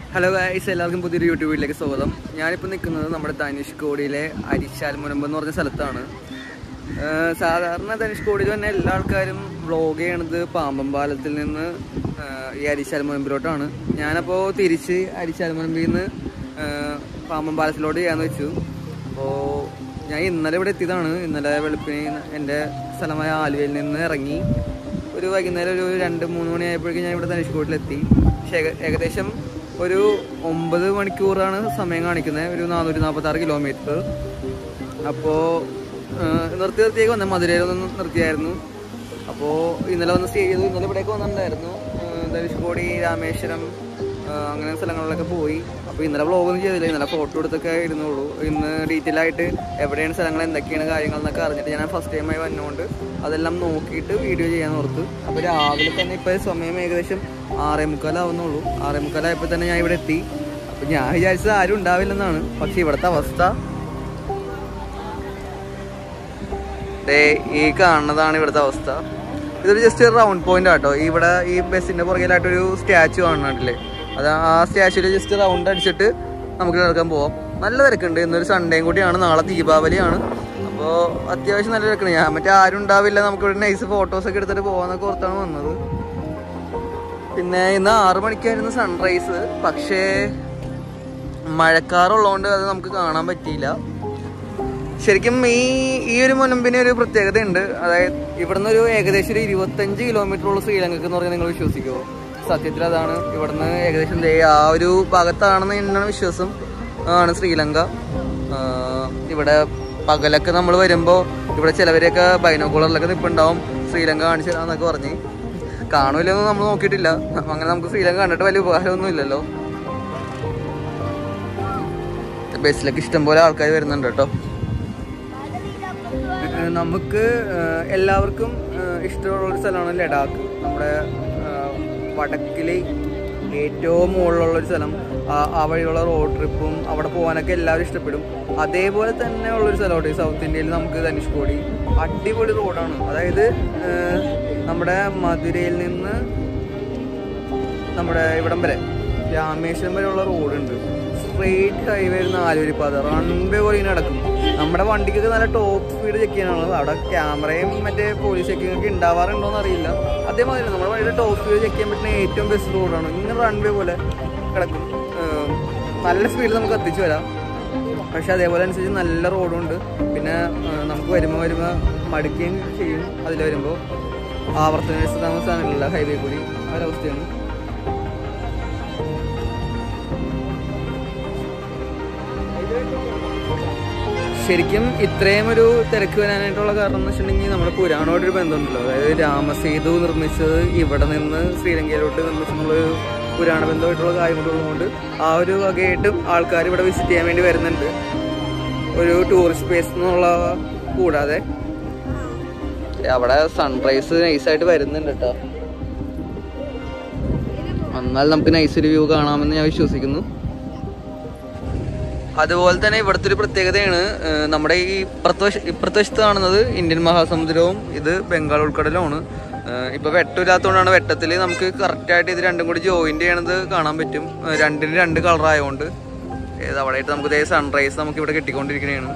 Hello guys എല്ലാവർക്കും പുതിയൊരു YouTube വീട്ടിലേക്ക് സ്വാഗതം ഞാനിപ്പോൾ നിൽക്കുന്നത് നമ്മുടെ ധനുഷ്കോടിയിലെ അരിശാൽ മുനമ്പ് എന്ന് പറഞ്ഞ സ്ഥലത്താണ് ഏഹ് സാധാരണ ധനുഷ്കോടിയിൽ തന്നെ എല്ലാ ആൾക്കാരും വ്ളോഗ് ചെയ്യണത് പാമ്പം പാലത്തിൽ നിന്ന് ഏഹ് ഈ അരിശാൽ മുനമ്പിലോട്ടാണ് ഞാനപ്പോൾ തിരിച്ച് അരിശാൽ മുനമ്പിൽ നിന്ന് ഏഹ് പാമ്പം പാലത്തിലോട്ട് ചെയ്യാന്ന് വെച്ചു അപ്പോൾ ഞാൻ ഇന്നലെ ഇവിടെ എത്തിയതാണ് ഇന്നലെ വെളുപ്പിന് എൻ്റെ സ്ഥലമായ ആലുവയിൽ നിന്ന് ഇറങ്ങി ഒരു വൈകുന്നേരം ഒരു രണ്ട് മൂന്ന് മണിയായപ്പോഴേക്കും ഞാൻ ഇവിടെ ധനുഷ്കോട്ടിലെത്തി പക്ഷേ ഏക- ഏകദേശം ഒരു ഒമ്പത് മണിക്കൂറാണ് സമയം കാണിക്കുന്നത് ഒരു നാനൂറ്റി നാൽപ്പത്തി ആറ് കിലോമീറ്റർ അപ്പോൾ നിർത്തി നിർത്തിയേക്ക് വന്നത് മധുരയിൽ ഒന്ന് നിർത്തിയായിരുന്നു അപ്പോൾ ഇന്നലെ വന്ന് സ്റ്റേ ചെയ്തു ഇന്നലെ ഇവിടേക്ക് വന്നിട്ടുണ്ടായിരുന്നു ഏഹ് ധനുഷ്കോടി രാമേശ്വരം ഏഹ് അങ്ങനെ സ്ഥലങ്ങളിലൊക്കെ പോയി അപ്പോൾ ഇന്നലെ വ്ളോഗ് ഒന്നും ചെയ്തില്ല ഇന്നലെ ഫോട്ടോ എടുത്തൊക്കെ ഇടുന്നുള്ളൂ ഇന്ന് ഡീറ്റെയിൽ ആയിട്ട് എവിടെയാണ് സ്ഥലങ്ങൾ എന്തൊക്കെയാണ് കാര്യങ്ങൾ എന്നൊക്കെ അറിഞ്ഞിട്ട് ഞാൻ ഫസ്റ്റ് ടൈമായി വന്നുകൊണ്ട് അതെല്ലാം നോക്കിയിട്ട് വീഡിയോ ചെയ്യാൻ ഓർത്തു അപ്പോൾ രാവിലെ തന്നെ ഇപ്പോൾ സമയം ഏകദേശം ആറേ മുക്കാലാവുന്നുള്ളൂ ആറേ മുക്കാലായപ്പോൾ തന്നെ ഞാൻ ഇവിടെ എത്തി അപ്പോൾ ഞാൻ വിചാരിച്ചത് ആരും ഉണ്ടാവില്ലെന്നാണ് പക്ഷേ ഇവിടുത്തെ അവസ്ഥ ദേ ഈ കാണുന്നതാണ് ഇവിടുത്തെ അവസ്ഥ ഇതൊരു ജസ്റ്റ് ഒരു റൗണ്ട് പോയിന്റ് ആട്ടോ ഇവിടെ ഈ ബസ്സിന്റെ പുറകിലായിട്ടൊരു സ്റ്റാച്ചു കാണുന്നുണ്ടല്ലേ അത് ആ സ്റ്റാച്ചുവിൽ ജസ്റ്റ് റൗണ്ട് അടിച്ചിട്ട് നമുക്ക് കിടക്കാൻ പോവാം നല്ല തിരക്കുണ്ട് ഇന്നൊരു സൺഡേയും കൂടിയാണ് നാളെ ദീപാവലിയാണ് അപ്പോൾ അത്യാവശ്യം നല്ല തിരക്കുണ്ട് ഞാൻ മറ്റേ ആരും ഉണ്ടാവില്ല നമുക്ക് ഇവിടെ നൈസ് ഫോട്ടോസ് ഒക്കെ എടുത്തിട്ട് പോകാന്നൊക്കെ ഓർത്താണ് വന്നത് പിന്നെ ഇന്ന് ആറു മണിക്കായിരുന്നു സൺറൈസ് പക്ഷേ മഴക്കാറുള്ളതുകൊണ്ട് അത് നമുക്ക് കാണാൻ പറ്റിയില്ല ശരിക്കും ഈ ഈ ഒരു മുനമ്പിന് ഒരു പ്രത്യേകതയുണ്ട് അതായത് ഇവിടുന്ന് ഒരു ഏകദേശം ഒരു ഇരുപത്തഞ്ച് കിലോമീറ്ററുള്ള ശ്രീലങ്കക്ക് എന്ന് പറഞ്ഞാൽ നിങ്ങൾ വിശ്വസിക്കുമോ സത്യത്തിൽ അതാണ് ഇവിടുന്ന് ഏകദേശം ദേ ആ ഒരു ഭാഗത്താണെന്ന് എന്നാണ് വിശ്വാസം ആണ് ശ്രീലങ്ക ആ, ഇവിടെ പകലൊക്കെ നമ്മൾ വരുമ്പോൾ ഇവിടെ ചിലവരെയൊക്കെ ബൈനോക്കുളറിലൊക്കെ നിൽപ്പുണ്ടാവും ശ്രീലങ്ക കാണിച്ചു തരാന്നൊക്കെ പറഞ്ഞ് കാണൂലെന്ന് നമ്മൾ നോക്കിയിട്ടില്ല അങ്ങനെ നമുക്ക് ശ്രീലങ്ക കണ്ടിട്ട് വലിയ ഉപകാരമൊന്നും ഇല്ലല്ലോ ബസ്സിലൊക്കെ ഇഷ്ടംപോലെ ആൾക്കാർ വരുന്നുണ്ട് കേട്ടോ ഏഹ് നമുക്ക് ഏഹ് എല്ലാവർക്കും ഏഹ് ഇഷ്ടമുള്ള ഒരു സ്ഥലമാണ് ലഡാക്ക് നമ്മുടെ ഏഹ് വടക്കിലെ ഏറ്റവും മുകളിലുള്ള ഒരു സ്ഥലം ആ- ആ വഴിയുള്ള റോഡ് ട്രിപ്പും അവിടെ പോകാനൊക്കെ എല്ലാവരും ഇഷ്ടപ്പെടും അതേപോലെ തന്നെ ഉള്ളൊരു സ്ഥലമാണ് ഈ സൗത്ത് ഇന്ത്യയിൽ നമുക്ക് ധനുഷ്കോടി അടിപൊളി റോഡാണ് അതായത് ഏഹ് നമ്മുടെ മധുരയിൽ നിന്ന് നമ്മുടെ ഇവിടം വരെ രാമേശ്വരം വരെയുള്ള റോഡുണ്ട് സ്ട്രെയിറ്റ് ഹൈവേ നാലുവരിപ്പാത റൺവേ പോലെ ഇങ്ങനെ നടക്കും നമ്മുടെ വണ്ടിക്കൊക്കെ നല്ല ടോപ്പ് സ്പീഡ് ചെക്ക് ചെയ്യാനുള്ളത് അവിടെ ക്യാമറയും മറ്റേ പോലീസ് ചെക്കിംഗ് ഒക്കെ ഉണ്ടാവാറുണ്ടോ എന്ന് അറിയില്ല അതേമാതിരി നമ്മുടെ വണ്ടിയുടെ ടോപ്പ് സ്പീഡ് ചെക്ക് ചെയ്യാൻ പറ്റുന്ന ഏറ്റവും ബെസ്റ്റ് റോഡാണ് ഇങ്ങനെ റൺവേ പോലെ കിടക്കും ഏഹ് നല്ല സ്പീഡിൽ നമുക്ക് എത്തിച്ചു വരാം പക്ഷെ അതേപോലെ അനുസരിച്ച് നല്ല റോഡുണ്ട് പിന്നെ ഏഹ് നമുക്ക് വരുമ്പോൾ വരുമ്പോൾ മടുക്കുകയും ചെയ്യും അതിൽ വരുമ്പോൾ ആവർത്തന വിശദാംശമാണല്ല ഹൈവേ കൂടി ആ ഒരവസ്ഥയാണ് ശരിക്കും ഇത്രയും ഒരു തിരക്ക് വരാനായിട്ടുള്ള കാരണം എന്ന് വെച്ചിട്ടുണ്ടെങ്കിൽ നമ്മുടെ പുരാണമായിട്ടൊരു ബന്ധമുണ്ടല്ലോ അതായത് രാമസേതു നിർമ്മിച്ചത് ഇവിടെ നിന്ന് ശ്രീലങ്കയിലോട്ട് നിർമ്മിച്ചെന്നുള്ളൊരു പുരാണ ബന്ധമായിട്ടുള്ള കാര്യം കൊണ്ടുള്ളതുകൊണ്ട് ആ ഒരു വകയായിട്ടും ആൾക്കാർ ഇവിടെ വിസിറ്റ് ചെയ്യാൻ വേണ്ടി വരുന്നുണ്ട് ഒരു ടൂറിസ്റ്റ് പ്ലേസ് എന്നുള്ള കൂടാതെ അവിടെ സൺറൈസ് നൈസായിട്ട് വരുന്നുണ്ട് കേട്ടോ എന്നാൽ നമുക്ക് നൈസ് ഒരു വ്യൂ കാണാമെന്ന് ഞാൻ വിശ്വസിക്കുന്നു അതുപോലെ തന്നെ ഇവിടുത്തെ ഒരു പ്രത്യേകതയാണ് ഏഹ് നമ്മുടെ ഈ ഇപ്പുറത്തെ വശ ഇപ്പുറത്തെ വശത്ത് കാണുന്നത് ഇന്ത്യൻ മഹാസമുദ്രവും ഇത് ബംഗാൾ ഉൾക്കടലുമാണ് ഏഹ് ഇപ്പൊ വെട്ടമില്ലാത്തതുകൊണ്ടാണ് വെട്ടത്തിൽ നമുക്ക് കറക്റ്റായിട്ട് ഇത് രണ്ടും കൂടി ജോയിന്റ് ചെയ്യണത് കാണാൻ പറ്റും ഏഹ് രണ്ടിന് രണ്ട് കളർ ആയതുകൊണ്ട് ഏത് അവിടെ ആയിട്ട് നമുക്ക് ഇതേ സൺറൈസ് നമുക്ക് ഇവിടെ കിട്ടിക്കൊണ്ടിരിക്കണതാണ്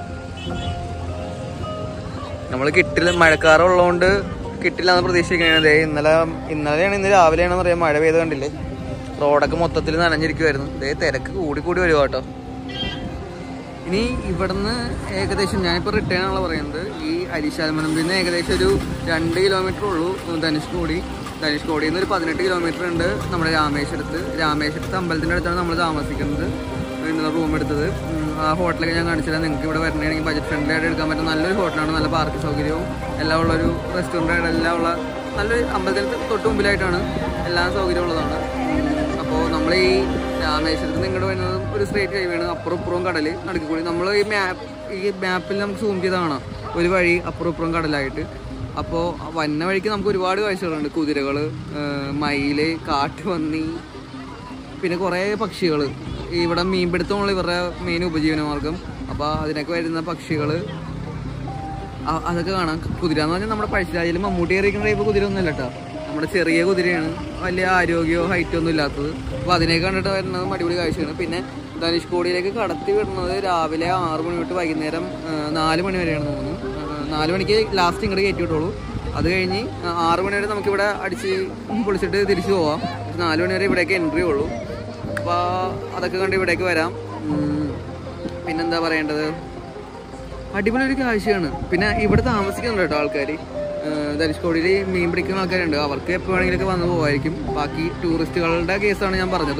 നമ്മൾ കിട്ടില്ല മഴക്കാറുള്ളതുകൊണ്ട് കിട്ടില്ല എന്ന് പ്രതീക്ഷിക്കണേ ദേ ഇന്നലെ ഇന്നലെയാണ് ഇന്ന് രാവിലെയാണെന്ന് അറിയാം മഴ പെയ്ത് കണ്ടില്ലേ റോഡൊക്കെ മൊത്തത്തിൽ നനഞ്ഞിരിക്കുമായിരുന്നു ദേ തിരക്ക് കൂടി കൂടി വരുവാ കേട്ടോ ഇനി ഇവിടുന്ന് ഏകദേശം ഞാനിപ്പോൾ റിട്ടേൺ ആണല്ലോ പറയുന്നത് ഈ അരിശാൽമനമ്പിൽ നിന്ന് ഏകദേശം ഒരു രണ്ട് കിലോമീറ്റർ ഉള്ളൂ ധനുഷ്കോടി ധനുഷ്കോടിയിൽ നിന്ന് ഒരു പതിനെട്ട് കിലോമീറ്റർ ഉണ്ട് നമ്മുടെ രാമേശ്വരത്ത് രാമേശ്വരത്ത് അമ്പലത്തിൻ്റെ അടുത്താണ് നമ്മൾ താമസിക്കുന്നത് ഇന്നലെ റൂം എടുത്തത് ഉം, ആ ഹോട്ടലൊക്കെ ഞാൻ കാണിച്ചുതരാം നിങ്ങൾക്ക് ഇവിടെ വരണമെങ്കിൽ ബജറ്റ് ഫ്രണ്ട്ലി ആയിട്ട് എടുക്കാൻ പറ്റുന്ന നല്ലൊരു ഹോട്ടലാണ് നല്ല പാർക്ക് സൗകര്യവും എല്ലാം ഉള്ളൊരു റെസ്റ്റോറൻറ്റ് എല്ലാം ഉള്ള നല്ലൊരു അമ്പലത്തിന് തൊട്ട് മുമ്പിലായിട്ടാണ് എല്ലാ സൗകര്യവും ഉള്ളതാണ് അപ്പോൾ നമ്മൾ ഈ രാമേശ്വരത്ത് നിന്ന് ഇങ്ങോട്ട് വരുന്നത് ഒരു സ്ട്രേറ്റ് ഹൈവേയാണ് അപ്പുറം ഇപ്പുറവും കടൽ നടുക്ക് കൂടി നമ്മൾ ഈ മാപ്പ് ഈ മാപ്പിൽ നമുക്ക് സൂം ചെയ്ത് കാണാം ഒരു വഴി അപ്പുറം ഇപ്പുറം കടലായിട്ട് അപ്പോൾ വന്ന വഴിക്ക് നമുക്ക് ഒരുപാട് കാഴ്ചകളുണ്ട് കുതിരകൾ മയില് കാട്ടുപന്നി പിന്നെ കുറേ പക്ഷികൾ ഇവിടെ മീൻപിടുത്തമുള്ള ഇവരുടെ മെയിൻ ഉപജീവന മാർഗം അപ്പോൾ അതിനൊക്കെ വരുന്ന പക്ഷികൾ അതൊക്കെ കാണാം കുതിര എന്ന് പറഞ്ഞാൽ നമ്മുടെ പഴശ്ശിരാജയിൽ മമ്മൂട്ടി കയറിയിരിക്കുന്ന ടൈപ്പ് കുതിര ഒന്നുമല്ല കേട്ടോ നമ്മുടെ ചെറിയ കുതിരയാണ് വലിയ ആരോഗ്യമോ ഹൈറ്റോ ഒന്നും ഇല്ലാത്തത് അപ്പോൾ അതിനെ കണ്ടിട്ട് വരുന്നത് അടിപൊളി കാഴ്ചയാണ് പിന്നെ ധനുഷ്കോടിയിലേക്ക് കടത്തി വിടുന്നത് രാവിലെ ആറ് മണി തൊട്ട് വൈകുന്നേരം ആ, നാല് മണി വരെയാണ് തോന്നുന്നു ആ, നാല് മണിക്ക് ലാസ്റ്റ് ഇങ്ങോട്ട് കയറ്റി വിട്ടോളൂ അത് കഴിഞ്ഞ് ആ, ആറ് മണി വരെ നമുക്കിവിടെ അടിച്ച് പൊളിച്ചിട്ട് തിരിച്ചു പോവാം നാല് മണി വരെ ഇവിടേക്ക് എൻട്രി ഉള്ളൂ അപ്പോൾ അതൊക്കെ കണ്ട് ഇവിടേക്ക് വരാം ഉം, പിന്നെന്താ പറയേണ്ടത് അടിപൊളി ഒരു കാഴ്ചയാണ് പിന്നെ ഇവിടെ താമസിക്കുന്നുണ്ട് കേട്ടോ ആൾക്കാർ ധനുഷ്കോടിയിൽ മീൻ പിടിക്കുന്ന ആൾക്കാരുണ്ട് അവർക്ക് എപ്പോൾ വേണമെങ്കിലൊക്കെ വന്ന് പോകായിരിക്കും ബാക്കി ടൂറിസ്റ്റുകളുടെ കേസാണ് ഞാൻ പറഞ്ഞത്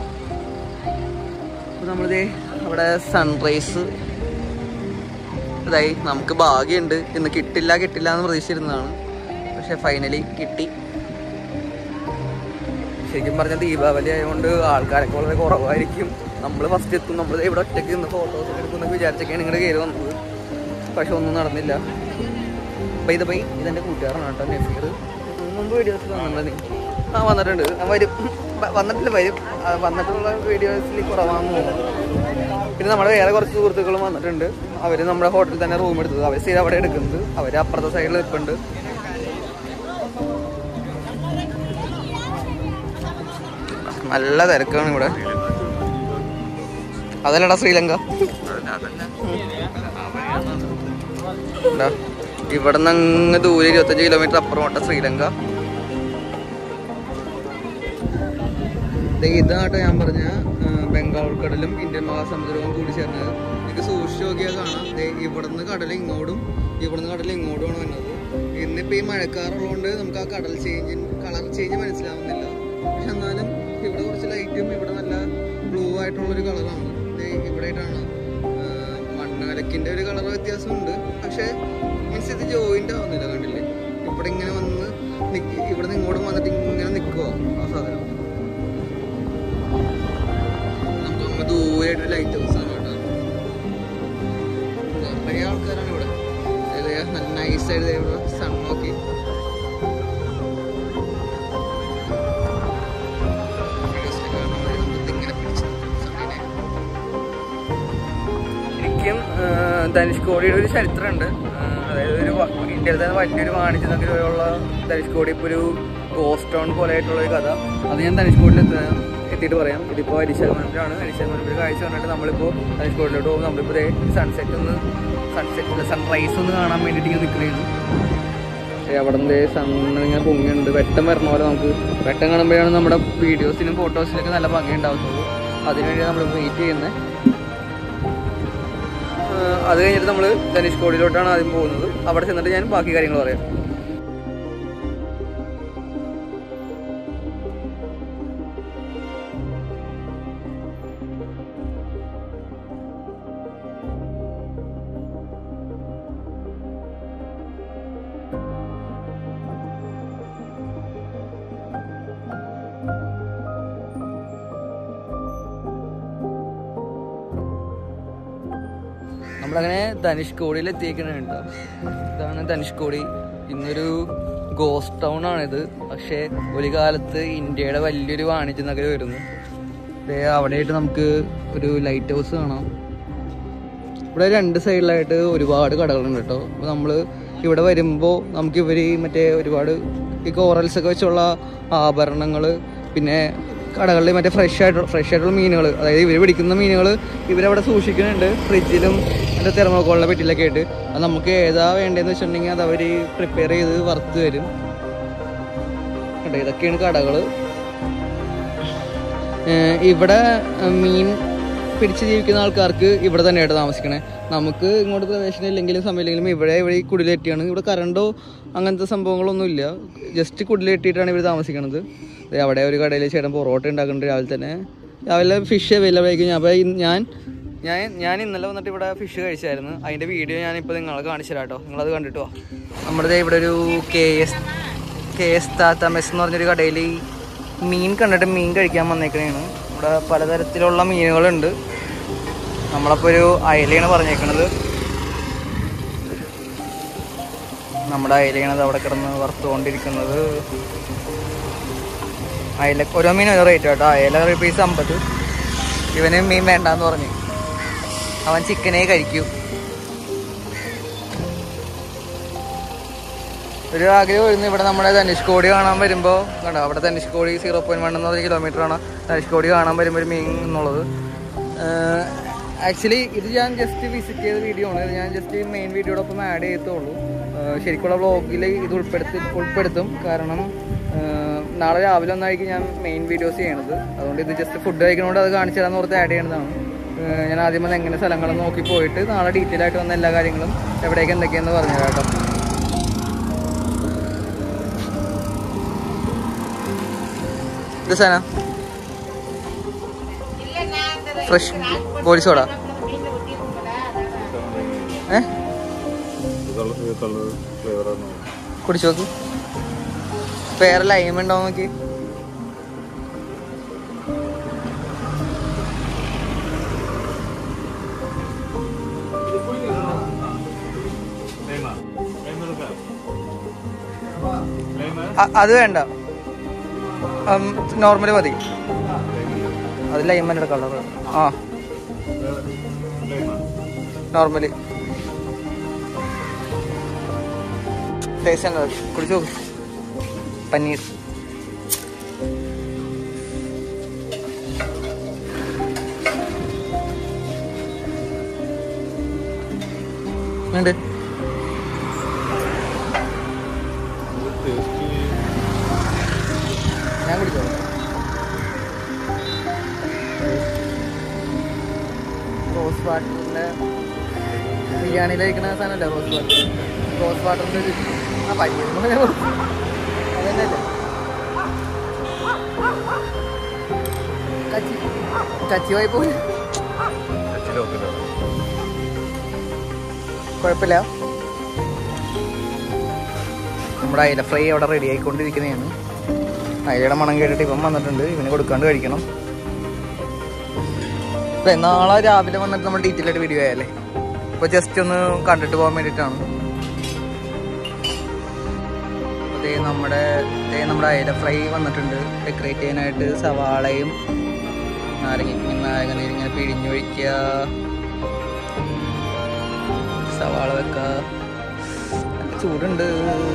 അപ്പോൾ നമ്മളിതേ അവിടെ സൺറൈസ് ഇതായി നമുക്ക് ഭാഗ്യമുണ്ട് ഇന്ന് കിട്ടില്ല കിട്ടില്ല എന്ന് പ്രതീക്ഷിച്ചിരുന്നതാണ് പക്ഷെ ഫൈനലി കിട്ടി ശരിക്കും പറഞ്ഞാൽ ദീപാവലി ആയതുകൊണ്ട് ആൾക്കാരൊക്കെ വളരെ കുറവായിരിക്കും നമ്മൾ ഫസ്റ്റ് എത്തും നമ്മൾ ഇവിടെ ഒറ്റയ്ക്ക് നിന്ന് ഫോട്ടോസ് എടുക്കുന്നൊക്കെ വിചാരിച്ചൊക്കെയാണ് ഇങ്ങോട്ട് കയറി വന്നത് പക്ഷെ ഒന്നും നടന്നില്ല ബൈ ദ ബൈ ഇതെൻ്റെ കൂട്ടുകാരനാണ് കേട്ടോ നഫീർ മുമ്പ് വീഡിയോസ് വന്നിട്ടുണ്ട് നീ ആ വന്നിട്ടുണ്ട് ആ, വരും വ- വന്നിട്ടില്ല വരും ആ, വന്നിട്ടുള്ള വീഡിയോസിൽ കുറവാണെന്ന് തോന്നുന്നു പിന്നെ നമ്മുടെ വേറെ കുറച്ച് സുഹൃത്തുക്കളും വന്നിട്ടുണ്ട് അവർ നമ്മുടെ ഹോട്ടലിൽ തന്നെ റൂം എടുത്തത് അവർ സ്ഥിരം അവിടെ എടുക്കുന്നത് അവർ അപ്പുറത്തെ സൈഡിൽ നിൽപ്പുണ്ട് നല്ല തിരക്കാണ് ഇവിടെ അതല്ലടാ ശ്രീലങ്ക ഇവിടെ നിന്ന് അങ്ങ് ദൂരെ ഇരുപത്തഞ്ച് കിലോമീറ്റർ അപ്പുറമോട്ട ശ്രീലങ്ക ദേ ഇതാട്ടോ ഞാൻ പറഞ്ഞ ആ, ബംഗാൾ ഉൾക്കടലും ഇന്ത്യൻ മഹാസമുദ്രവും കൂടി ചേർന്നത് നിങ്ങൾക്ക് സൂക്ഷിച്ച് നോക്കിയാൽ കാണാം ദേ ഇവിടുന്ന് കടൽ ഇങ്ങോട്ടും ഇവിടുന്ന് കടൽ ഇങ്ങോട്ടുമാണ് വന്നത് ഇന്നിപ്പോ ഈ മഴക്കാറുള്ളതുകൊണ്ട് നമുക്ക് ആ കടൽ ചേഞ്ച് കളർ ചേഞ്ച് മനസ്സിലാവുന്നില്ല പക്ഷെ എന്നാലും ഇവിടെ കുറച്ച് ലൈറ്റും ഇവിടെ നല്ല ബ്ലൂ ആയിട്ടുള്ളൊരു കളറാണ് ദേ ഇവിടെ ആയിട്ടാണ് മണ്ണുകലക്കിന്റെ ഒരു കളർ വ്യത്യാസമുണ്ട് പക്ഷെ മീൻസ് ഇത് ജോയിന്റ് ആവുന്നില്ല കണ്ടില്ലേ ഇവിടെ ഇങ്ങനെ വന്ന് നിക്ക് ഇവിടെ നിന്ന് ഇങ്ങോട്ട് വന്നിട്ട് ഇങ്ങനെ നിൽക്കുക ആ സാധനം നമുക്ക് അങ്ങ് ദൂരെയായിട്ട് ലൈറ്റ് ഹൗസ് ആണ് കേട്ടോ നിറയെ ആൾക്കാരാണ് ഇവിടെ അതായത് നല്ല നൈസായിട്ട് ഇവിടെ സൺ നോക്കി വീഡിയോസിലൊക്കെ കാണുമ്പോൾ നമുക്ക് ഇങ്ങനെ പിടിച്ച് സണ്ണിനെ ശരിക്കും ധനുഷ്കോടിയുടെ ഒരു ചരിത്രമുണ്ട് ആ, അതായത് ഒരു വ- ഇന്ത്യയിൽ തന്നെ വലിയൊരു വാണിജ്യ നഗരമുള്ള ധനുഷ്കോടി ഇപ്പോൾ ഒരു ഗോസ്റ്റ് ടൗൺ പോലെ ആയിട്ടുള്ള ഒരു കഥ അത് ഞാൻ ധനുഷ്കോടിയിൽ എത്ത എത്തിയിട്ട് പറയാം ഇതിപ്പോൾ അരിശൽമനത്തിലാണ് അരിശൽമനത്തിൽ കാഴ്ച കണ്ടിട്ട് നമ്മളിപ്പോൾ ധനുഷ്കോടിലോട്ട് പോകും നമ്മളിപ്പോൾ സൺസെറ്റ് ഒന്ന് സൺസെറ്റ് സൺറൈസ് ഒന്ന് കാണാൻ വേണ്ടിയിട്ട് ഇങ്ങനെ നിൽക്കുകയാണ് അവിടെ നിന്ന് സണ്ണ് ഇങ്ങനെ പൊങ്ങിയുണ്ട് വെട്ടം വരണ പോലെ നമുക്ക് വെട്ടം കാണുമ്പോഴാണ് നമ്മുടെ വീഡിയോസിനും ഫോട്ടോസിനൊക്കെ നല്ല ഭംഗി ഉണ്ടാകുന്നത് അതിനുവേണ്ടി നമ്മൾ വെയിറ്റ് ചെയ്യുന്നത് ആഹ് അത് കഴിഞ്ഞിട്ട് നമ്മൾ ധനുഷ്കോടിയിലോട്ടാണ് ആദ്യം പോകുന്നത് അവിടെ ചെന്നിട്ട് ഞാൻ ബാക്കി കാര്യങ്ങൾ പറയാം നമ്മളങ്ങനെ ധനുഷ്കോടിയിൽ എത്തിയേക്കണ കേട്ടോ ഇതാണ് ധനുഷ്കോടി ഇന്നൊരു ഗോസ്റ്റ് ടൗൺ ആണിത് പക്ഷേ ഒരു കാലത്ത് ഇന്ത്യയുടെ വലിയൊരു വാണിജ്യ നഗരമായിരുന്നു ദേ അവിടെയായിട്ട് നമുക്ക് ഒരു ലൈറ്റ് ഹൗസ് കാണാം ഇവിടെ രണ്ട് സൈഡിലായിട്ട് ഒരുപാട് കടകളുണ്ട് കേട്ടോ അപ്പോൾ നമ്മൾ ഇവിടെ വരുമ്പോൾ നമുക്ക് ഇവർ മറ്റേ ഒരുപാട് ഈ കോറൽസ് ഒക്കെ വെച്ചുള്ള ആഭരണങ്ങൾ പിന്നെ കടകളിൽ മറ്റേ ഫ്രഷ് ആയിട്ട് ഫ്രഷ് ആയിട്ടുള്ള മീനുകൾ അതായത് ഇവർ പിടിക്കുന്ന മീനുകൾ ഇവരവിടെ സൂക്ഷിക്കുന്നുണ്ട് ഫ്രിഡ്ജിലും അതിൻ്റെ തെർമോക്കോളിൻ്റെ പെട്ടിലൊക്കെ ആയിട്ട് അത് നമുക്ക് ഏതാ വേണ്ടതെന്ന് വെച്ചിട്ടുണ്ടെങ്കിൽ അത് അവർ പ്രിപ്പയർ ചെയ്ത് വറുത്ത് തരും കേട്ടോ ഇതൊക്കെയാണ് കടകൾ ഏഹ് ഇവിടെ ഏഹ് മീൻ പിടിച്ച് ജീവിക്കുന്ന ആൾക്കാർക്ക് ഇവിടെ തന്നെയായിട്ട് താമസിക്കണേ നമുക്ക് ഇങ്ങോട്ട് പ്രവേശനം ഇല്ലെങ്കിലും സമയമില്ലെങ്കിലും ഇവിടെ ഇവിടെ ഈ കുടിലേറ്റിയാണ് ഇവിടെ കറണ്ടോ അങ്ങനത്തെ സംഭവങ്ങളൊന്നും ഇല്ല ജസ്റ്റ് കുടിലേറ്റിയിട്ടാണ് ഇവർ താമസിക്കണത് ദേ അവിടെ ഒരു കടയിൽ ചേട്ടൻ പൊറോട്ട ഉണ്ടാക്കുന്നുണ്ട് രാവിലെ തന്നെ രാവിലെ ഫിഷ് അവൈലബിൾ ആയിരിക്കും അപ്പോൾ ഞാൻ ഞാൻ ഞാൻ ഇന്നലെ വന്നിട്ട് ഇവിടെ ഫിഷ് കഴിച്ചായിരുന്നു അതിൻ്റെ വീഡിയോ ഞാനിപ്പോൾ നിങ്ങളെ കാണിച്ചു തരാം കേട്ടോ നിങ്ങളത് കണ്ടിട്ടോ നമ്മുടെ ദേ ഇവിടെ ഒരു കെ എസ് കെ എസ് താത്ത മെസ് എന്ന് പറഞ്ഞൊരു കടയിൽ മീൻ കണ്ടിട്ട് മീൻ കഴിക്കാൻ വന്നേക്കണേണ് ഇവിടെ പലതരത്തിലുള്ള മീനുകളുണ്ട് നമ്മളപ്പോൾ ഒരു അയലയാണ് പറഞ്ഞേക്കണത് നമ്മുടെ അയലയാണത് അവിടെ കിടന്ന് വറുത്തുകൊണ്ടിരിക്കുന്നത് അയല ഓരോ മീൻ ഓരോ റേറ്റ് കേട്ടോ അയല ഒരു പീസ് അമ്പത് ഇവന് മീൻ വേണ്ടാന്ന് പറഞ്ഞു അവൻ ചിക്കനേ കഴിക്കൂ ഒരു ആഗ്രഹമായിരുന്നു ഇവിടെ നമ്മുടെ ധനുഷ്കോടി കാണാൻ വരുമ്പോൾ കണ്ടോ അവിടെ ധനുഷ്കോടി സീറോ പോയിന്റ് വൺ എന്ന് പറഞ്ഞ കിലോമീറ്റർ ആണ് ധനുഷ്കോടി കാണാൻ വരുമ്പോൾ ഒരു മീൻ എന്നുള്ളത് ആക്ച്വലി ഇത് ഞാൻ ജസ്റ്റ് വിസിറ്റ് ചെയ്ത വീഡിയോ ആണ് ഇത് ഞാൻ ജസ്റ്റ് മെയിൻ വീഡിയോടൊപ്പം ആഡ് ചെയ്തോളൂ ശരിക്കുള്ള വ്ളോഗിൽ ഇത് ഉൾപ്പെടുത്തി ഉൾപ്പെടുത്തും കാരണം ആഹ് നാളെ രാവിലെ ഒന്നായിരിക്കും ഞാൻ മെയിൻ വീഡിയോസ് ചെയ്യണത് അതുകൊണ്ട് ഇത് ജസ്റ്റ് ഫുഡ് കഴിക്കണോണ്ട് അത് കാണിച്ചു തരാമെന്ന് ഓർത്ത് ആഡ് ചെയ്യണതാണ് ആഹ് ഞാൻ ആദ്യം വന്ന് എങ്ങനെ സ്ഥലങ്ങൾ നോക്കി പോയിട്ട് നാളെ ഡീറ്റെയിൽ ആയിട്ട് വന്ന എല്ലാ കാര്യങ്ങളും എവിടേക്ക് എന്തൊക്കെയാന്ന് പറഞ്ഞു കേട്ടോ ഇത് സാധന ഫ്രഷ് ഗോലി സോഡ ഏ കളർ ഫ്ലേവറാണ് കുടിച്ചു നോക്ക് വേറെ ലൈം ഉണ്ടോ നോക്കി അ- അത് വേണ്ട നോർമൽ മതി അത് ലൈമൻ്റെ കളർ ആ നോർമലി ടേസ്റ്റ് ഉണ്ട് കുടിച്ചു നോക്ക് പനീർ ഉണ്ട് ഞാൻ കുടിച്ചോളാം റോസ് വാട്ടറിന്റെ ബിരിയാണിയിൽ കഴിക്കുന്ന സാധനമല്ലേ റോസ് വാട്ടർ റോസ് വാട്ടറിന്റെ ഒരു ആ പയ്യ അതന്നെയല്ലേ കച്ചി കച്ചി പോയി പോയി കുഴപ്പമില്ല നമ്മുടെ അയില ഫ്രൈ അവിടെ റെഡി ആയിക്കൊണ്ടിരിക്കുന്നതാണ് അയിലയുടെ മണം കേട്ടിട്ട് ഇവൻ വന്നിട്ടുണ്ട് ഇവന് കൊടുക്കാണ്ട് കഴിക്കണം ഇപ്പൊ നാളെ രാവിലെ വന്നിട്ട് നമ്മൾ ഡീറ്റെയിൽ ആയിട്ട് വീഡിയോ ആയല്ലേ ഇപ്പൊ ജസ്റ്റ് ഒന്ന് കണ്ടിട്ട് പോകാൻ വേണ്ടിയിട്ടാണ് അതേ നമ്മുടെ ദേ നമ്മുടെ അയില ഫ്രൈ വന്നിട്ടുണ്ട് ഡെക്കറേറ്റ് ചെയ്യാനായിട്ട് സവാളയും നാരങ്ങ നാരങ്ങ നീര് ഇങ്ങനെ പിഴിഞ്ഞൊഴിക്കുക സവാള വെക്ക നല്ല ചൂടുണ്ട്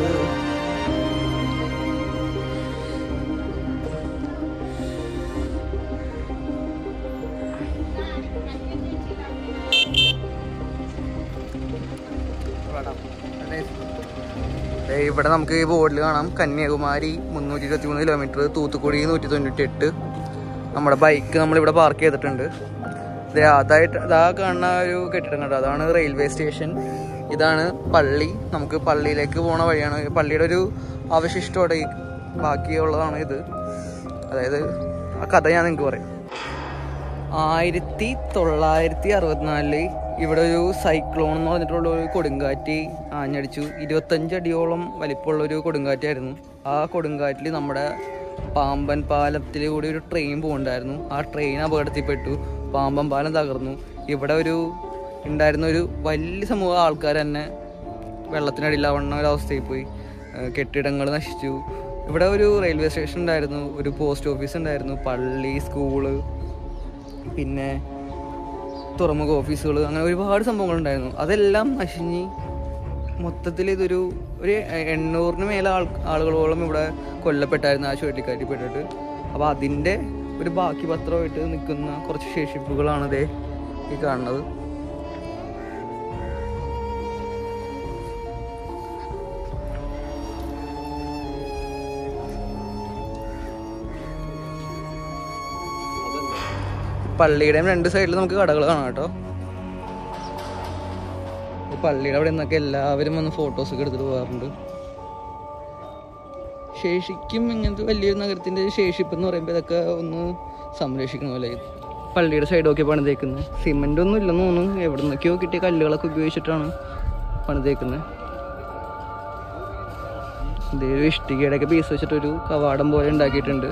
ദേ ഇവിടെ നമുക്ക് ഈ ബോർഡിൽ കാണാം കന്യാകുമാരി മുന്നൂറ്റി ഇരുപത്തി മൂന്ന് കിലോമീറ്റർ തൂത്തുക്കുടി നൂറ്റി തൊണ്ണൂറ്റി എട്ട് നമ്മുടെ ബൈക്ക് നമ്മളിവിടെ പാർക്ക് ചെയ്തിട്ടുണ്ട് ദേ അതായിട്ട് അതാ കാണുന്ന ഒരു കെട്ടിടം കണ്ടോ അതാണ് റെയിൽവേ സ്റ്റേഷൻ ഇതാണ് പള്ളി നമുക്ക് പള്ളിയിലേക്ക് പോണ വഴിയാണ് ഈ പള്ളിയുടെ ഒരു അവശിഷ്ടോടെ ഈ ബാക്കിയുള്ളതാണ് ഇത് അതായത് ആ കഥ ഞാൻ നിങ്ങൾക്ക് പറയാം ആയിരത്തി തൊള്ളായിരത്തി അറുപത്തിനാലില് ഇവിടെ ഒരു സൈക്ലോൺ എന്ന് പറഞ്ഞിട്ടുള്ള ഒരു കൊടുങ്കാറ്റ് ആഞ്ഞടിച്ചു ഇരുപത്തഞ്ച് അടിയോളം വലിപ്പമുള്ള ഒരു കൊടുങ്കാറ്റായിരുന്നു ആ കൊടുങ്കാറ്റിൽ നമ്മുടെ പാമ്പൻ പാലത്തിൽ കൂടി ഒരു ട്രെയിൻ പോകുന്നുണ്ടായിരുന്നു ആ ട്രെയിൻ അപകടത്തിൽപ്പെട്ടു പാമ്പൻ പാലം തകർന്നു ഇവിടെ ഒരു ഉണ്ടായിരുന്ന ഒരു വലിയ സമൂഹം ആൾക്കാർ തന്നെ വെള്ളത്തിനടിയിലാവുന്ന ഒരു അവസ്ഥയിൽ പോയി കെട്ടിടങ്ങൾ നശിച്ചു ഇവിടെ ഒരു റെയിൽവേ സ്റ്റേഷൻ ഉണ്ടായിരുന്നു ഒരു പോസ്റ്റ് ഓഫീസ് ഉണ്ടായിരുന്നു പള്ളി സ്കൂള് പിന്നെ തുറമുഖ ഓഫീസുകൾ അങ്ങനെ ഒരുപാട് സംഭവങ്ങളുണ്ടായിരുന്നു അതെല്ലാം നശിഞ്ഞ് മൊത്തത്തിൽ ഇതൊരു ഒരു എണ്ണൂറിന് മേലെ ആൾ ആളുകളോളം ഇവിടെ കൊല്ലപ്പെട്ടായിരുന്നു ആ ചുഴലിക്കാറ്റിൽപ്പെട്ടിട്ട് അപ്പോൾ അതിൻ്റെ ഒരു ബാക്കി പത്രമായിട്ട് നിൽക്കുന്ന കുറച്ച് ശേഷിപ്പുകളാണ് ഇതേ ഈ കാണുന്നത് പള്ളിയുടെയും രണ്ട് സൈഡിൽ നമുക്ക് കടകൾ കാണാം കേട്ടോ ഈ പള്ളിയുടെ അവിടെ നിന്നൊക്കെ എല്ലാവരും വന്ന് ഫോട്ടോസ് ഒക്കെ എടുത്തിട്ട് പോകാറുണ്ട് ശേഷിക്കും ഇങ്ങനത്തെ വലിയൊരു നഗരത്തിന്റെ ശേഷിപ്പ് എന്ന് പറയുമ്പോൾ ഇതൊക്കെ ഒന്ന് സംരക്ഷിക്കുന്ന പോലെ പള്ളിയുടെ സൈഡ് നോക്കി പണിതേക്കുന്നത് സിമെന്റ് ഒന്നും ഇല്ലെന്ന് തോന്നുന്നു എവിടെ നിന്നൊക്കെയോ കിട്ടിയ കല്ലുകളൊക്കെ ഉപയോഗിച്ചിട്ടാണ് പണിതേക്കുന്നത് ഇതേ ഒരു ഇഷ്ടികയുടെ ഒക്കെ പീസ് വെച്ചിട്ടൊരു കവാടം പോലെ ഉണ്ടാക്കിയിട്ടുണ്ട്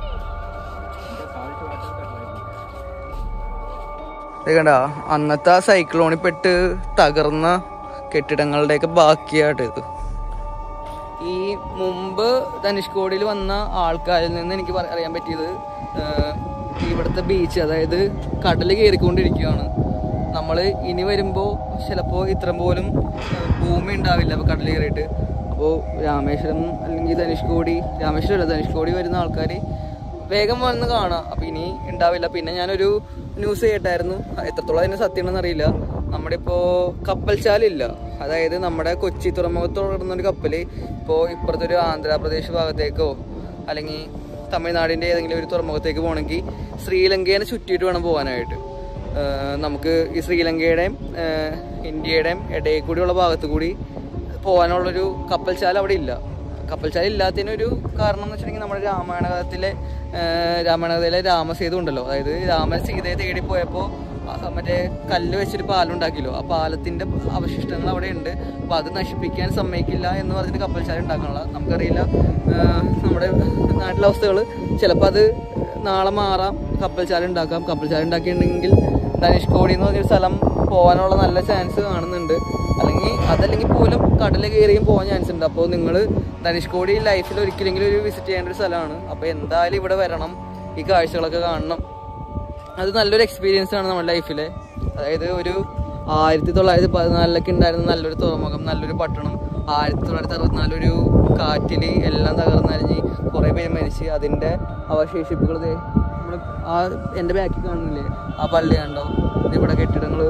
ഇത് കണ്ട അന്നത്തെ ആ സൈക്ലോണിൽ പെട്ട് തകർന്ന കെട്ടിടങ്ങളുടെയൊക്കെ ബാക്കിയായിട്ട് ഇത് ഈ മുമ്പ് ധനുഷ്കോടിയിൽ വന്ന ആൾക്കാരിൽ നിന്ന് എനിക്ക് പറ- അറിയാൻ പറ്റിയത് ആഹ്, ഇവിടുത്തെ ബീച്ച് അതായത് കടൽ കയറിക്കൊണ്ടിരിക്കുകയാണ് നമ്മൾ ഇനി വരുമ്പോൾ ചിലപ്പോൾ ഇത്ര പോലും ആഹ്, ഭൂമി ഉണ്ടാവില്ല അപ്പോൾ കടൽ കയറിയിട്ട് അപ്പോൾ രാമേശ്വരം അല്ലെങ്കിൽ ധനുഷ്കോടി രാമേശ്വരം അല്ല ധനുഷ്കോടി വരുന്ന ആൾക്കാർ വേഗം വന്ന് കാണാം അപ്പം ഇനി ഉണ്ടാവില്ല പിന്നെ ഞാനൊരു ന്യൂസ് കേട്ടായിരുന്നു എത്രത്തോളം അതിന് സത്യമാണെന്ന് അറിയില്ല നമ്മുടെ ഇപ്പോൾ കപ്പൽശാലില്ല അതായത് നമ്മുടെ കൊച്ചി തുറമുഖത്തോടുന്ന ഒരു കപ്പൽ ഇപ്പോൾ ഇപ്പുറത്തെ ഒരു ആന്ധ്രാപ്രദേശ് ഭാഗത്തേക്കോ അല്ലെങ്കിൽ തമിഴ്നാടിൻ്റെ ഏതെങ്കിലും ഒരു തുറമുഖത്തേക്ക് പോകണമെങ്കിൽ ശ്രീലങ്കേനെ ചുറ്റിയിട്ട് വേണം പോകാനായിട്ട് ഏഹ് നമുക്ക് ഈ ശ്രീലങ്കയുടെയും ഏഹ് ഇന്ത്യയുടെയും ഇടയിൽ കൂടിയുള്ള ഭാഗത്ത് കൂടി പോകാനുള്ളൊരു കപ്പൽശാല അവിടെ ഇല്ല കപ്പൽശാല ഇല്ലാത്തതിനൊരു കാരണം എന്ന് വെച്ചിട്ടുണ്ടെങ്കിൽ നമ്മുടെ രാമായണകത്തിലെ ഏഹ് രാമായണകത്തിലെ രാമസേതു ഉണ്ടല്ലോ അതായത് രാമൻ സീതയെ തേടി പോയപ്പോൾ മറ്റേ കല്ല് വെച്ചൊരു പാലം ഉണ്ടാക്കിയല്ലോ ആ പാലത്തിന്റെ അവശിഷ്ടങ്ങൾ അവിടെ ഉണ്ട് അപ്പൊ അത് നശിപ്പിക്കാൻ സമ്മതിക്കില്ല എന്ന് പറഞ്ഞിട്ട് കപ്പൽശാല ഉണ്ടാക്കാനുള്ള നമുക്കറിയില്ല ഏഹ് നമ്മുടെ നാട്ടിലെ അവസ്ഥകൾ ചിലപ്പോൾ അത് നാളെ മാറാം കപ്പൽശാല ഉണ്ടാക്കാം കപ്പൽശാല ഉണ്ടാക്കിയിട്ടുണ്ടെങ്കിൽ ധനുഷ്കോടി എന്ന് പറഞ്ഞൊരു സ്ഥലം പോകാനുള്ള നല്ല ചാൻസ് കാണുന്നുണ്ട് അല്ലെങ്കിൽ അതല്ലെങ്കിൽ പോലും കടൽ കയറിയും പോകാൻ ചാൻസ് ഉണ്ട് അപ്പോൾ നിങ്ങൾ ധനുഷ്കോടി ലൈഫിൽ ഒരിക്കലെങ്കിലും ഒരു വിസിറ്റ് ചെയ്യേണ്ട ഒരു സ്ഥലമാണ് അപ്പോൾ എന്തായാലും ഇവിടെ വരണം ഈ കാഴ്ചകളൊക്കെ കാണണം അത് നല്ലൊരു എക്സ്പീരിയൻസ് ആണ് നമ്മുടെ ലൈഫിലെ അതായത് ഒരു ആയിരത്തി തൊള്ളായിരത്തി പതിനാലിലൊക്കെ ഉണ്ടായിരുന്ന നല്ലൊരു തുറമുഖം നല്ലൊരു പട്ടണം ആയിരത്തി തൊള്ളായിരത്തി അറുപത്തിനാലൊരു കാറ്റിൽ എല്ലാം തകർന്നരിഞ്ഞ് കുറേ പേര് മരിച്ച് അതിൻ്റെ അവശേഷിപ്പുകൾ ദേ നമ്മുടെ ആ എൻ്റെ ബാക്കിൽ കാണുന്നില്ലേ ആ പള്ളി കണ്ടോ ഇത് ഇവിടെ കെട്ടിടങ്ങൾ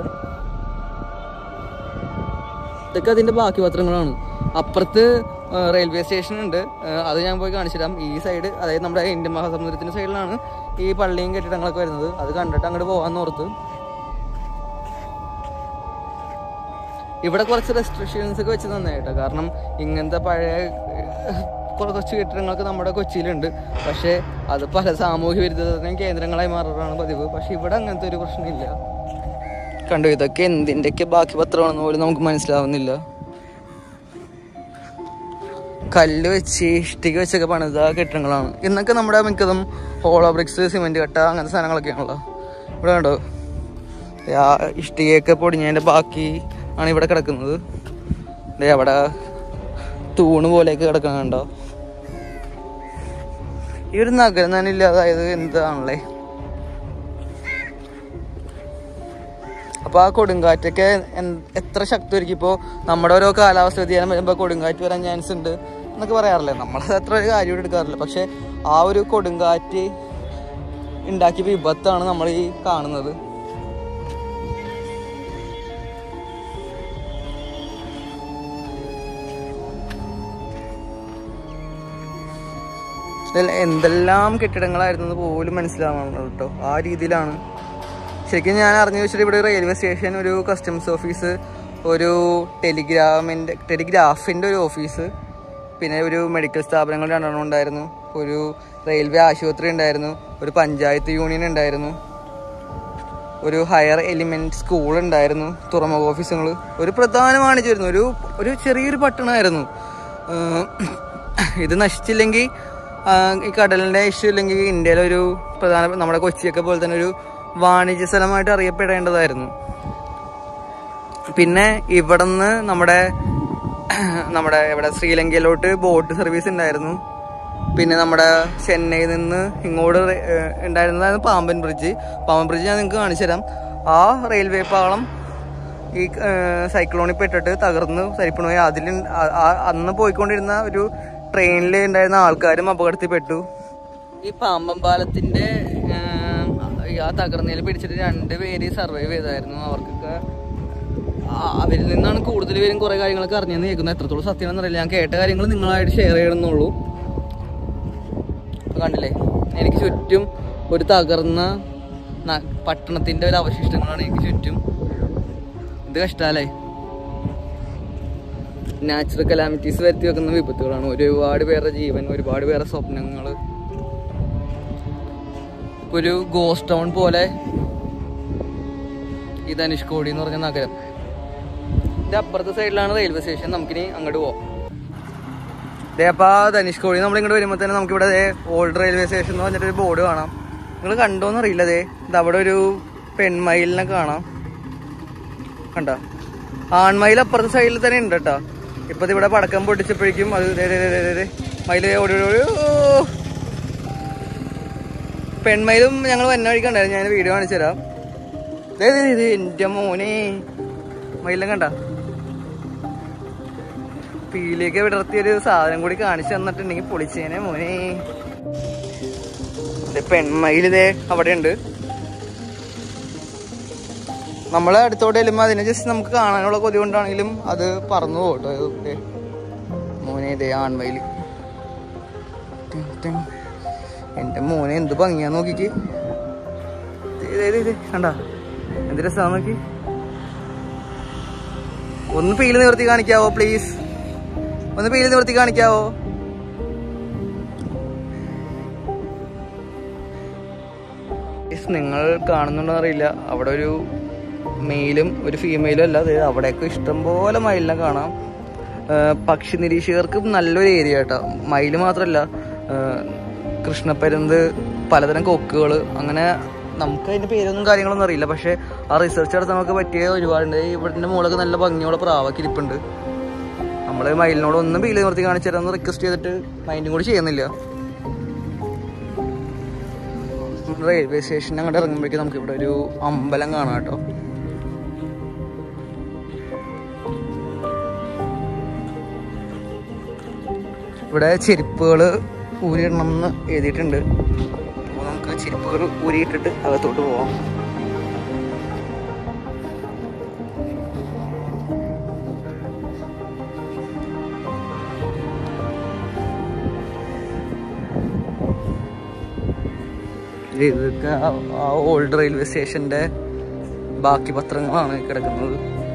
ഇതൊക്കെ അതിൻ്റെ ബാക്കി പത്രങ്ങളാണ് അപ്പുറത്ത് ആ, റെയിൽവേ സ്റ്റേഷൻ ഉണ്ട് ആ, അത് ഞാൻ പോയി കാണിച്ചു തരാം ഈ സൈഡ് അതായത് നമ്മുടെ ഇന്ത്യൻ മഹാസമുദ്രത്തിൻ്റെ സൈഡിലാണ് ഈ പള്ളിയും കെട്ടിടങ്ങളൊക്കെ വരുന്നത് അത് കണ്ടിട്ട് അങ്ങോട്ട് പോകാമെന്ന് ഓർത്ത് ഇവിടെ കുറച്ച് റെസ്ട്രിക്ഷൻസ് ഒക്കെ വെച്ച് നന്നായിട്ടോ കാരണം ഇങ്ങനത്തെ പഴയ ഏഹ്, കുറ- കുറച്ച് കെട്ടിടങ്ങളൊക്കെ നമ്മുടെ കൊച്ചിയിലുണ്ട് പക്ഷേ അത് പല സാമൂഹ്യ വിരുദ്ധതയും കേന്ദ്രങ്ങളായി മാറാറാണ് പതിവ് പക്ഷെ ഇവിടെ അങ്ങനത്തെ ഒരു പ്രശ്നമില്ല കണ്ടു ഇതൊക്കെ എന്തിൻ്റെയൊക്കെ ബാക്കി പത്രമാണെന്ന് പോലും നമുക്ക് മനസ്സിലാവുന്നില്ല കല്ല് വെച്ച് ഇഷ്ടിക വെച്ചൊക്കെ പണിത കെട്ടിടങ്ങളാണ് ഇന്നൊക്കെ നമ്മുടെ മിക്കതും ഹോളോ ബ്രിക്സ് സിമെന്റ് കട്ട അങ്ങനത്തെ സാധനങ്ങളൊക്കെയാണല്ലോ ഇവിടെ കണ്ടോ ആ ഇഷ്ടികയൊക്കെ പൊടിഞ്ഞതിൻ്റെ ബാക്കി ആണ് ഇവിടെ കിടക്കുന്നത് ദേ അവിടെ തൂണ് പോലെയൊക്കെ കിടക്കണുണ്ടോ ഈ ഒരു നഗരം തന്നെ ഇല്ലാതായത് എന്താണല്ലേ അപ്പോൾ ആ കൊടുങ്കാറ്റൊക്കെ എന്ത്- എത്ര ശക്തമായിരിക്കും ഇപ്പോൾ നമ്മുടെ ഓരോ കാലാവസ്ഥ വ്യതിയാനം വരുമ്പോൾ കൊടുങ്കാറ്റ് വരാൻ ചാൻസ് ഉണ്ട് എന്നൊക്കെ പറയാറില്ലേ നമ്മളത് അത്ര ഒരു കാര്യം എടുക്കാറില്ല പക്ഷെ ആ ഒരു കൊടുങ്കാറ്റ് ഉണ്ടാക്കിയ വിപത്താണ് നമ്മൾ ഈ കാണുന്നത് ഇതിൽ എന്തെല്ലാം കെട്ടിടങ്ങളായിരുന്നു എന്ന് പോലും മനസ്സിലാവുന്നുള്ളൂ കേട്ടോ ആ രീതിയിലാണ് ശരിക്കും ഞാൻ അറിഞ്ഞു വെച്ചിട്ട് ഇവിടെ റെയിൽവേ സ്റ്റേഷൻ ഒരു കസ്റ്റംസ് ഓഫീസ് ഒരു ടെലിഗ്രാമിൻ്റെ ടെലിഗ്രാഫിൻ്റെ ഒരു ഓഫീസ് പിന്നെ ഒരു മെഡിക്കൽ സ്ഥാപനങ്ങൾ രണ്ടെണ്ണം ഉണ്ടായിരുന്നു ഒരു റെയിൽവേ ആശുപത്രി ഉണ്ടായിരുന്നു ഒരു പഞ്ചായത്ത് യൂണിയൻ ഉണ്ടായിരുന്നു ഒരു ഹയർ എലിമെന്റ് സ്കൂൾ ഉണ്ടായിരുന്നു തുറമുഖ ഓഫീസുകൾ ഒരു പ്രധാന വാണിജ്യമായിരുന്നു ഒരു ഒരു ചെറിയൊരു പട്ടണമായിരുന്നു ഏഹ് ഇത് നശിച്ചില്ലെങ്കിൽ ആഹ് ഈ കടലിൻ്റെ ഇഷ്യൂ ഇല്ലെങ്കിൽ ഇന്ത്യയിലെ ഒരു പ്രധാന നമ്മുടെ കൊച്ചിയൊക്കെ പോലെ തന്നെ ഒരു വാണിജ്യ സ്ഥലമായിട്ട് അറിയപ്പെടേണ്ടതായിരുന്നു പിന്നെ ഇവിടുന്ന് നമ്മുടെ നമ്മുടെ ഇവിടെ ശ്രീലങ്കയിലോട്ട് ബോട്ട് സർവീസ് ഉണ്ടായിരുന്നു പിന്നെ നമ്മുടെ ചെന്നൈയിൽ നിന്ന് ഇങ്ങോട്ട് റെ- ഏഹ് ഉണ്ടായിരുന്നതാണ് പാമ്പൻ ബ്രിഡ്ജ് പാമ്പൻ ബ്രിഡ്ജ് ഞാൻ നിങ്ങൾക്ക് കാണിച്ചു തരാം ആ റെയിൽവേ പാളം ഈ ഏഹ് സൈക്ലോണിൽ പെട്ടിട്ട് തകർന്ന് തരിപ്പണമായി അതിൽ ആ- ആ- അന്ന് പോയിക്കൊണ്ടിരുന്ന ഒരു ട്രെയിനിൽ ഉണ്ടായിരുന്ന ആൾക്കാരും അപകടത്തിൽപ്പെട്ടു ഈ പാമ്പൻ പാലത്തിന്റെ ഏഹ്, ആ തകർന്നതിൽ പിടിച്ചിട്ട് രണ്ട് പേര് സർവൈവ് ചെയ്തായിരുന്നു അവർക്കൊക്കെ ആ- അവരിൽ നിന്നാണ് കൂടുതൽ പേരും കുറെ കാര്യങ്ങളൊക്കെ അറിഞ്ഞെന്ന് കേൾക്കുന്നത് എത്രത്തോളം സത്യമാണെന്ന് അറിയില്ല ഞാൻ കേട്ട കാര്യങ്ങൾ നിങ്ങളായിട്ട് ഷെയർ ചെയ്യണമെന്നുള്ളൂ ഇപ്പൊ കണ്ടില്ലേ എനിക്ക് ചുറ്റും ഒരു തകർന്ന ന- പട്ടണത്തിന്റെ ഒരു അവശിഷ്ടങ്ങളാണ് എനിക്ക് ചുറ്റും ഇത് കഷ്ടാലേ നാച്ചുറൽ കലാമിറ്റീസ് വരുത്തി വെക്കുന്ന വിപത്തുകളാണ് ഒരുപാട് പേരുടെ ജീവൻ ഒരുപാട് പേരുടെ സ്വപ്നങ്ങൾ ഒരു ഗോസ്റ്റ് ടൗൺ പോലെ ഈ ധനുഷ്കോടി എന്ന് പറഞ്ഞ നഗരം ഇതിന്റെ അപ്പുറത്തെ സൈഡിലാണ് റെയിൽവേ സ്റ്റേഷൻ നമുക്കിനി അങ്ങോട്ട് പോവാം ദേ അപ്പൊ ധനുഷ്കോടി നമ്മൾ ഇങ്ങോട്ട് വരുമ്പോൾ തന്നെ നമുക്കിവിടെ ദേ ഓൾഡ് റെയിൽവേ സ്റ്റേഷൻ എന്ന് പറഞ്ഞിട്ടൊരു ബോർഡ് കാണാം നിങ്ങൾ കണ്ടോന്ന് അറിയില്ല ദേ ഇത് അവിടെ ഒരു പെൺമയിലിനെ കാണാം കണ്ട ആൺമയിൽ അപ്പുറത്തെ സൈഡിൽ തന്നെ ഉണ്ട് കേട്ടോ ഇപ്പൊ ദേ ഇവിടെ പടക്കം പൊട്ടിച്ചപ്പോഴേക്കും അത് ദേ ദേ ദേ ദേ ദേ ദേ മയില് ഓടി ഓടി ഓടി ഓ. പെൺമയിലും ഞങ്ങൾ വന്ന വഴിക്കുണ്ടായിരുന്നു ഞാൻ വീഡിയോ കാണിച്ചു തരാം ദേ ദേ ദേ, ദേ എന്റെ മോനെ മയിലും കണ്ട പീലിയൊക്കെ വിടർത്തിയ ഒരു സാധനം കൂടി കാണിച്ചു തന്നിട്ടുണ്ടെങ്കിൽ പൊളിച്ചേനെ മോനെ ഇത് പെൺമയിൽ ഇതേ അവിടെ ഉണ്ട് നമ്മൾ അടുത്തോട്ട് ചെല്ലുമ്പോൾ അതിനെ ജസ്റ്റ് നമുക്ക് കാണാനുള്ള കൊതി കൊണ്ടാണെങ്കിലും അത് പറന്നു പോട്ടോ ഇത് ദേ. മോനെ ഇതേ ആൺമയിൽ എൻ്റെ മോനെ എന്ത് ഭംഗിയാ നോക്കിക്ക് കണ്ട എന്ത് രസാ നോക്കി ഒന്ന് പീല് നിവർത്തി കാണിക്കാവോ പ്ലീസ് ഒന്ന് പീല് നിവർത്തി കാണിക്കാവോ Guys, നിങ്ങൾ കാണുന്നുണ്ടോ അറിയില്ല അവിടെ ഒരു മെയിലും ഒരു ഫീമെയിലും അല്ല അത് അവിടെയൊക്കെ ഇഷ്ടംപോലെ മയിലിനെ കാണാം ആ, പക്ഷി നിരീക്ഷകർക്ക് നല്ലൊരു ഏരിയ കേട്ടോ മയില് മാത്രമല്ല ആ, കൃഷ്ണപ്പരുന്ത് പലതരം കൊക്കുകൾ അങ്ങനെ നമുക്ക് അതിന്റെ പേരൊന്നും കാര്യങ്ങളൊന്നും അറിയില്ല പക്ഷെ ആ റിസർച്ച് നടത്താൻ നമുക്ക് പറ്റിയ ഒരുപാടുണ്ട് ഇവിടുത്തെ മുകളൊക്കെ നല്ല ഭംഗിയോടെ പ്രാവൊക്കെ ഇരിപ്പുണ്ട് നമ്മൾ മയിലിനോട് ഒന്നും പീല് നിർത്തി കാണിച്ചു തരാമെന്ന് റിക്വസ്റ്റ് ചെയ്തിട്ട് മൈൻഡും കൂടി ചെയ്യുന്നില്ല റെയിൽവേ സ്റ്റേഷൻ അങ്ങോട്ട് ഇറങ്ങുമ്പോഴേക്കും നമുക്ക് ഇവിടെ ഒരു അമ്പലം കാണാം കേട്ടോ ഇവിടെ ചെരുപ്പുകൾ ഊരിയിടണം എന്ന് എഴുതിയിട്ടുണ്ട് അപ്പോൾ നമുക്ക് ചെരുപ്പുകൾ ഊരിയിട്ടിട്ട് അകത്തോട്ട് പോവാം ഇതൊക്കെ ആ- ആ ഓൾഡ് റെയിൽവേ സ്റ്റേഷന്റെ ബാക്കി പത്രങ്ങളാണ് കിടക്കുന്നത്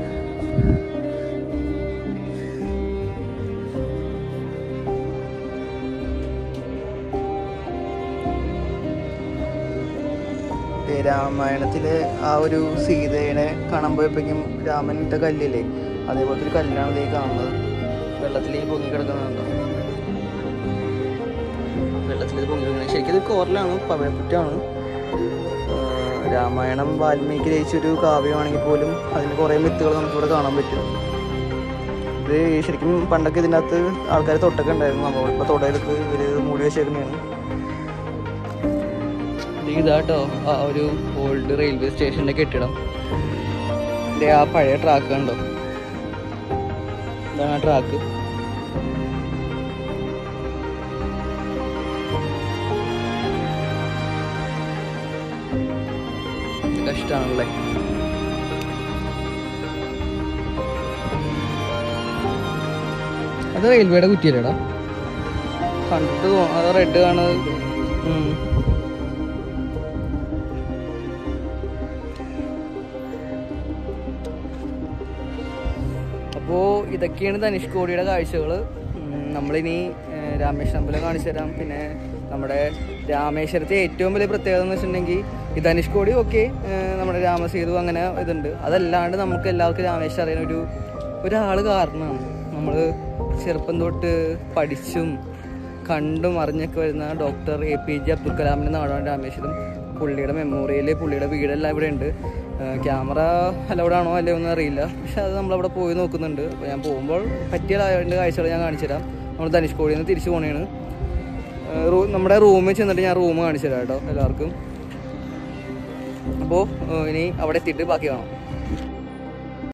ദേ രാമായണത്തിലെ ആ ഒരു സീതയെ കാണാൻ പോയപ്പോഴേക്കും രാമൻ ഇട്ട കല്ലില്ലേ അതേപോലത്തെ ഒരു കല്ലാണ് ഇതേ കാണുന്നത് വെള്ളത്തിലേക്ക് പൊങ്ങി കിടക്കുന്നുണ്ടോ വെള്ളത്തിൽ പൊങ്ങി കിടക്കുന്നത് ശരിക്കും ഇത് കോറിലാണ് പവിഴപ്പുറ്റാണ് ആഹ് രാമായണം വാൽമീകി രചിച്ചൊരു കാവ്യമാണെങ്കിൽ പോലും അതിന് കുറേ മിത്തുകൾ നമുക്കിവിടെ കാണാൻ പറ്റും ഇത് ശരിക്കും പണ്ടൊക്കെ ഇതിൻ്റെ അകത്ത് ആൾക്കാർ തൊട്ടൊക്കെ ഉണ്ടായിരുന്നു നമ്മളിപ്പോൾ തൊടയിലൊക്കെ ഇവർ മൂടി വെച്ചേക്കുന്നതാണ് ഇതാട്ടോ ആ ഒരു ഓൾഡ് റെയിൽവേ സ്റ്റേഷന്റെ കെട്ടിടം ഇതിന്റെ ആ പഴയ ട്രാക്ക് കണ്ടോ ഇതാണ് ആ ട്രാക്ക് കഷ്ടാണല്ലേ അത് റെയിൽവേയുടെ കുറ്റിയല്ലേടാ കണ്ടിട്ട് തോ- അത് റെഡ് കാണുന്നത് ഉം. അപ്പോൾ ഇതൊക്കെയാണ് ധനുഷ്കോടിയുടെ കാഴ്ചകൾ നമ്മളിനി ഏഹ്, രാമേശ്വരം അമ്പലം കാണിച്ചു തരാം പിന്നെ നമ്മുടെ രാമേശ്വരത്തെ ഏറ്റവും വലിയ പ്രത്യേകത എന്ന് വെച്ചിട്ടുണ്ടെങ്കിൽ ഈ ധനുഷ്കോടി ഒക്കെ നമ്മുടെ രാമസേതു അങ്ങനെ ഇതുണ്ട് അതല്ലാണ്ട് നമുക്ക് എല്ലാവർക്കും രാമേശ്വരം അറിയാൻ ഒരു ഒരാൾ കാരണമാണ് നമ്മൾ ചെറുപ്പം തൊട്ട് പഠിച്ചും കണ്ടും അറിഞ്ഞൊക്കെ വരുന്ന doctor A P J Abdul കലാമിൻ്റെ നാടാണ് രാമേശ്വരം പുള്ളിയുടെ മെമ്മോറിയൽ പുള്ളിയുടെ വീടെല്ലാം ഇവിടെ ഉണ്ട് ക്യാമറ അലൗഡ് ആണോ അല്ലയോ ഒന്നും അറിയില്ല പക്ഷെ അത് നമ്മളവിടെ പോയി നോക്കുന്നുണ്ട് അപ്പോൾ ഞാൻ പോകുമ്പോൾ പറ്റിയ രണ്ട് കാഴ്ചകൾ ഞാൻ കാണിച്ചു തരാം നമ്മൾ ധനുഷ്കോടിയിൽ നിന്ന് തിരിച്ചു പോകണേണ് റൂ- നമ്മുടെ റൂമിൽ ചെന്നിട്ട് ഞാൻ റൂം കാണിച്ചു തരാം കേട്ടോ എല്ലാവർക്കും അപ്പോൾ ഇനി അവിടെ എത്തിയിട്ട് ബാക്കി കാണാം